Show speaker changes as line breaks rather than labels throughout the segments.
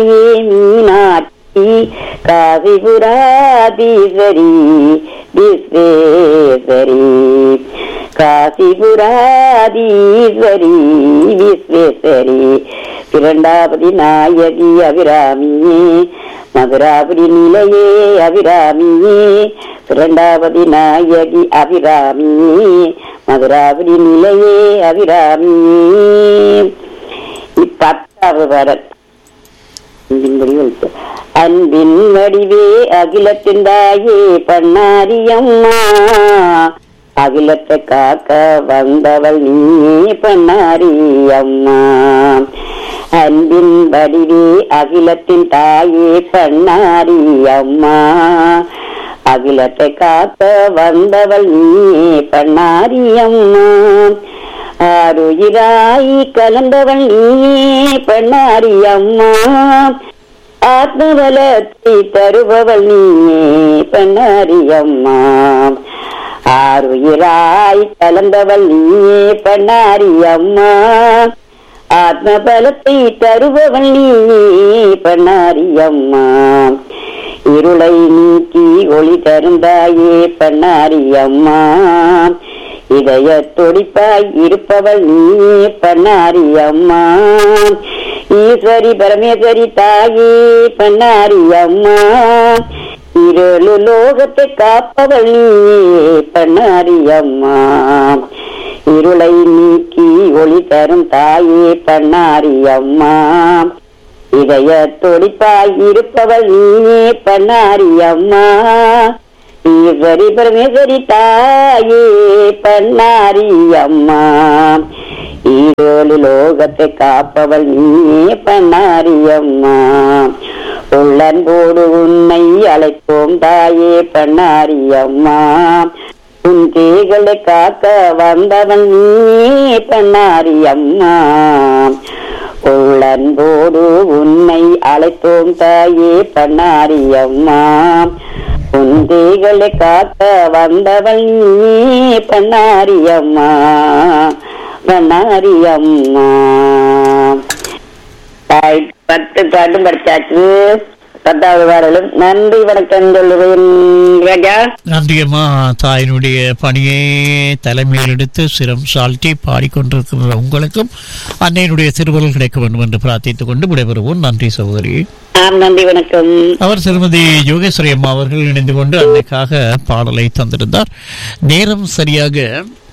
மீனாட்சி காசிபுராதீஸ்வரி விஸ்வேஸ்வரி காசிபுராதீஸ்வரி விஸ்வேஸ்வரி இரண்டாவது நாயகி அபிராமியே மதுராபுரி நிலையே அபிராமியே இரண்டாவது நாயகி அபிராமியே மதுராபுரி நிலையே அபிராமியே இப்பத்தாவது வரத் அன்பின்படி வைத்து அன்பின் வடிவே அகிலத்தின் தாயே பண்ணாரியம்மா அகிலத்தை காக்க வந்தவள் நீ பண்ணாரி அம்மா அன்பின் வடிவே அகிலத்தின் தாயே பண்ணாரி அம்மா அகிலத்தை காக்க வந்தவள் நீ பண்ணாரி அம்மா ஆறுயிராய் கலந்தவள் நீயே பண்ணாரி அம்மா ஆத்மபலத்தை தருபவள் நீயே பண்ணாரி அம்மா ஆறுயிராய் கலந்தவள் நீயே பண்ணாரி அம்மா ஆத்மபலத்தை தருபவள் நீயே பண்ணாரி அம்மா இருளை நீக்கி ஒளி தருந்தாயே பண்ணாரி அம்மா இதய துடிப்பாய் இருப்பவள் நீயே பண்ணாரி அம்மா ஈஸ்வரி பரமேஸ்வரி தாயே பண்ணாரி அம்மா இருளு லோகத்தை காப்பவள் நீயே பண்ணாரி அம்மா இருளை நீக்கி ஒளி தரும் தாயே பண்ணாரி அம்மா இதய துடிப்பாய் இருப்பவள் நீயே பண்ணாரி அம்மா ஈஸ்வரி பரமேஸ்வரி தாயே பண்ணாரி அம்மா ஈரோலு லோகத்தை காப்பவள் நீயே பண்ணாரி அம்மா உள்ளன்போடு உன்னை அழைப்போம் தாயே பண்ணாரி அம்மா உன் தேகளை காக்க வந்தவன் நீயே பண்ணாரி அம்மா உள்ளன்போடு உன்னை அழைத்தோம் தாயே பண்ணாரி அம்மா உந்தைகளை காக்க வந்தவள் நீ பண்ணாரி அம்மா பண்ணாரி அம்மா தாய் பத்து பாட்டும் படிச்சாச்சு பத்தாவது வாரலும் நன்றி வணக்கம் சொல்லுவேன் ராஜா
நன்றி அம்மா தாயினுடைய பணியை தலைமையில் எடுத்து சிரம் சால்ட்டி பாடிக்கொண்டிருக்கிற உங்களுக்கும் அன்னையினுடைய திருவருள் கிடைக்க வேண்டும் என்று பிரார்த்தித்துக் கொண்டு விடைபெறுவோம் நன்றி சகோதரி
ஆம் நன்றி வணக்கம்
அவர் திருமதி யோகேஸ்வரி அம்மா அவர்கள் இணைந்து கொண்டு அன்னைக்காக பாடலை தந்திருந்தார் நேரம் சரியாக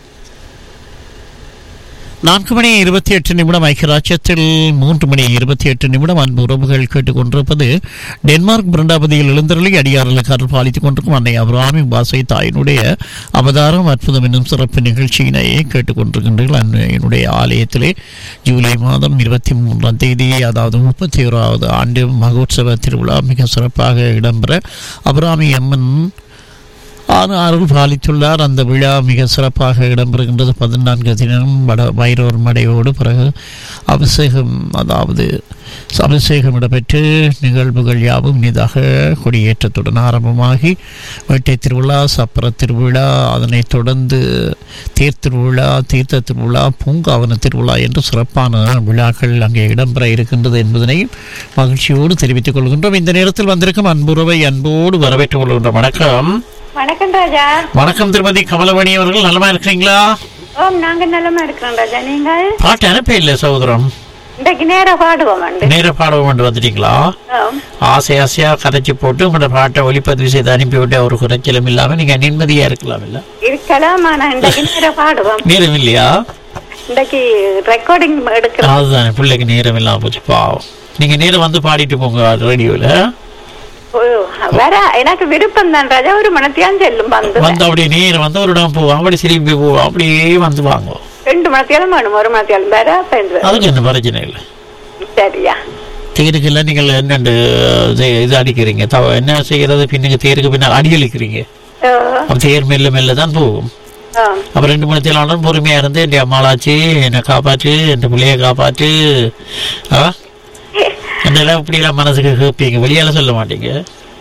நான்கு மணி இருபத்தி எட்டு நிமிடம் ஐக்கியராட்சியத்தில் மூன்று மணி இருபத்தி எட்டு நிமிடம் அன்பு உறவுகள் கேட்டுக்கொண்டிருப்பது டென்மார்க் பிரண்டாபதியில் எழுந்தருளி அடியாரலுக்காரர் பாலித்துக் கொண்டிருக்கும் அன்னை அபிராமி பாசை தாயினுடைய அவதாரம் அற்புதம் என்னும் சிறப்பு நிகழ்ச்சியினை கேட்டுக்கொண்டிருக்கின்றீர்கள் அன்னையினுடைய ஆலயத்திலே ஜூலை மாதம் இருபத்தி மூன்றாம் தேதி அதாவது முப்பத்தி ஓராவது ஆண்டு மகோத்சவ திருவிழா மிக சிறப்பாக இடம்பெற அபிராமி அம்மன் ஆறு அருள் பாலித்துள்ளார் அந்த விழா மிக சிறப்பாக இடம்பெறுகின்றது பதினான்கு தினம் வட வைரோர் மடையோடு பிறகு அபிஷேகம் அதாவது அபிஷேகம் இடம்பெற்று நிகழ்வுகள் யாவும் இனிதாக கொடியேற்றத்துடன் ஆரம்பமாகி வேட்டை திருவிழா சப்பர திருவிழா அதனைத் தொடர்ந்து தேர் திருவிழா தீர்த்த திருவிழா பூங்காவன திருவிழா என்று சிறப்பான விழாக்கள் அங்கே இடம்பெற இருக்கின்றது என்பதனை மகிழ்ச்சியோடு தெரிவித்துக் கொள்கின்றோம் இந்த நேரத்தில் வந்திருக்கும் அன்புறவை அன்போடு வரவேற்றுக் கொள்கின்றோம் வணக்கம்
வணக்கம் ராஜா
வணக்கம் திருமதி கமலமணி அவர்கள் நலமா இருக்கிறீங்களா
ஓம் நாங்க நலமா இருக்கிறோம் ராஜா நீங்கள்
பாட்டு அனுப்ப இல்லை சகோதரம்
இன்றைக்கு நேரா பாடுவோம் அண்டு
நேர பாடவும் கொண்டு வந்துட்டீங்களா
ஓம்.
ஆசை ஆசையா கரைச்சி போட்டு உங்களோட பாட்டை ஒளிப்பதிவு செய்து அனுப்பிவிட்டு ஒரு குறைச்சலும் இல்லாம நீங்க நிம்மதியா இருக்கலாம் இல்ல
இருக்கலாம் ஆனா இன்றைக்கு நேரா பாடுவோம்
நேரம் இல்லையா
இன்றைக்கு ரெக்கார்டிங் எடுக்கிறோம்
அதுதான் பிள்ளைக்கு நேரம் இல்லாம போச்சு பாவம் நீங்க நேரம் வந்து பாடிட்டு போங்க ரேடியோல
ஓ, வர எனக்கு விருப்பம் தான் ராஜா ஒரு மணத்தியான் செல்லும் வந்து
வந்து அப்படியே நேரம் வந்து ஒரு இடம் போவோம் அப்படி திரும்பி போவோம் அப்படியே வந்து வாங்குவோம்
ரெண்டு மணத்தியாலும் வேணும் ஒரு மணத்தியாலும் வேற பயந்து
அதுக்கு என்ன பிரச்சனை இல்லை
சரியா
தேருக்கெல்லாம் நீங்கள் என்னண்டு இது- இது அடிக்கிறீங்க தவ என்ன செய்யறது பின்னுக்கு தேருக்கு பின்னால் அடி அடிக்கிறீங்க
ஓ,
அப்ப தேர் மெல்ல மெல்ல தான் போகும்
ஓ.
அப்ப ரெண்டு மணி தேலாலும் பொறுமையா இருந்து என் அம்மாளாச்சு என்னை காப்பாற்று என் பிள்ளைய காப்பாற்று ஆ என்னெல்லாம் இப்படி எல்லாம் மனசுக்கு கேட்பீங்க வெளியால சொல்ல மாட்டீங்க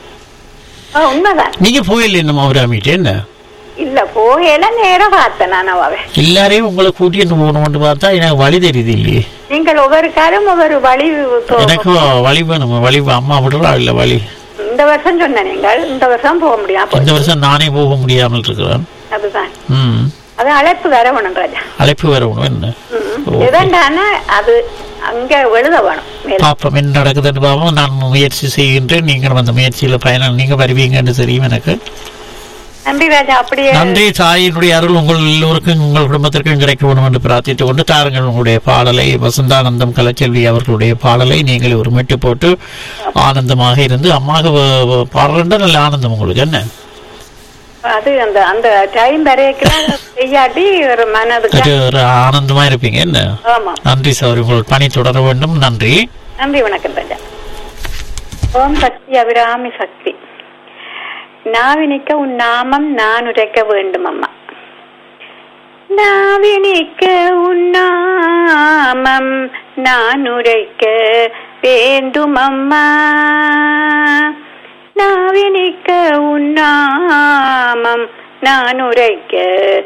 ஓ, உண்மைதான்
நீங்க போயில்லை நம்ம அவராமிட்டு என்ன
இல்ல போகையில நேரம் பார்த்தேன் நான் அவாவே
எல்லாரையும் உங்களை கூட்டிட்டு போகணும்னு பார்த்தா எனக்கு வழி தெரியுது இல்லையே
நீங்கள் ஒவ்வொரு காலம் ஒவ்வொரு வழி போ-
எனக்கு வழி வேணும் வழி அம்மா விடுறா இல்ல வழி
இந்த வருஷம் சொன்ன நீங்கள் இந்த வருஷம் போக முடியாது
இந்த வருஷம் நானே போக முடியாமல் இருக்கிறேன்
அதுதான்
ம்
அது அழைப்பு வேற வேணும் ராஜா
அழைப்பு வரணும் என்ன ஓகே.
எதாண்டானா அது அங்க எழுத வேணும் மேல.
பாப்போம் என்ன நடக்குதுன்னு பாப்போம் நான் முயற்சி செய்கின்றேன் நீங்கள் அந்த முயற்சியில பயணம் நீங்க வருவீங்கன்னு தெரியும் எனக்கு
நன்றி ராஜா அப்படியே
நன்றி தாயினுடைய அருள் உங்கள் எல்லோருக்கும் உங்கள் குடும்பத்திற்கும் கிடைக்க வேண்டும் என்று பிரார்த்தித்துக் கொண்டு தாருங்கள் உங்களுடைய பாடலை வசந்தானந்தம் கலைச்செல்வி அவர்களுடைய பாடலை நீங்கள் ஒரு மெட்டு போட்டு ஆனந்தமாக இருந்து அம்மாக பாடுறா நல்ல ஆனந்தம் உங்களுக்கு என்ன
அது அந்த அந்த டைம் வரைக்கும் செய்யாட்டி ஒரு மனதுக்கு
அது ஒரு ஆனந்தமா இருப்பீங்க என்ன
ஆமா
நன்றி சார் உங்கள் பணி தொடர வேண்டும் நன்றி
நன்றி வணக்கம் ராஜா ஓம் சக்தி அபிராமி சக்தி நாவினிக்க உன் நாமம் நான் உரைக்க வேண்டும் அம்மா நாவினிக்க உன் நாமம் நான் உரைக்க வேண்டும் அம்மா நாவினிக்க உன் நாமம் நான் உரைக்க